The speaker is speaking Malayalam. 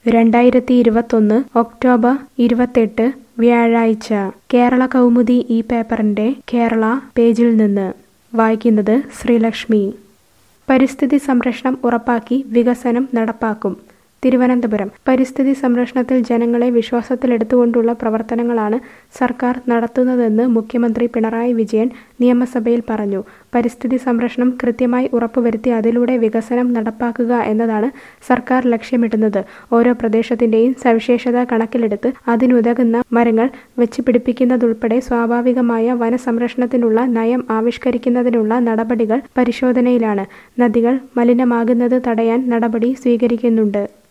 രണ്ടായിരത്തി ഇരുപത്തൊന്ന് ഒക്ടോബർ ഇരുപത്തെട്ട് വ്യാഴാഴ്ച കേരള കൗമുദി ഈ പേപ്പറിന്റെ കേരള പേജിൽ നിന്ന് വായിക്കുന്നത് ശ്രീലക്ഷ്മി പരിസ്ഥിതി സംരക്ഷണം ഉറപ്പാക്കി വികസനം നടപ്പാക്കും തിരുവനന്തപുരം പരിസ്ഥിതി സംരക്ഷണത്തിൽ ജനങ്ങളെ വിശ്വാസത്തിലെടുത്തുകൊണ്ടുള്ള പ്രവർത്തനങ്ങളാണ് സർക്കാർ നടത്തുന്നതെന്ന് മുഖ്യമന്ത്രി പിണറായി വിജയൻ നിയമസഭയിൽ പറഞ്ഞു പരിസ്ഥിതി സംരക്ഷണം കൃത്യമായി ഉറപ്പുവരുത്തി അതിലൂടെ വികസനം നടപ്പാക്കുക എന്നതാണ് സർക്കാർ ലക്ഷ്യമിടുന്നത് ഓരോ പ്രദേശത്തിന്റെയും സവിശേഷത കണക്കിലെടുത്ത് അതിനുതകുന്ന മരങ്ങൾ വെച്ചുപിടിപ്പിക്കുന്നതുൾപ്പെടെ സ്വാഭാവികമായ വനസംരക്ഷണത്തിനുള്ള നയം ആവിഷ്കരിക്കുന്നതിനുള്ള നടപടികൾ പരിശോധനയിലാണ് നദികൾ മലിനമാകുന്നത് തടയാൻ നടപടി സ്വീകരിക്കുന്നുണ്ട്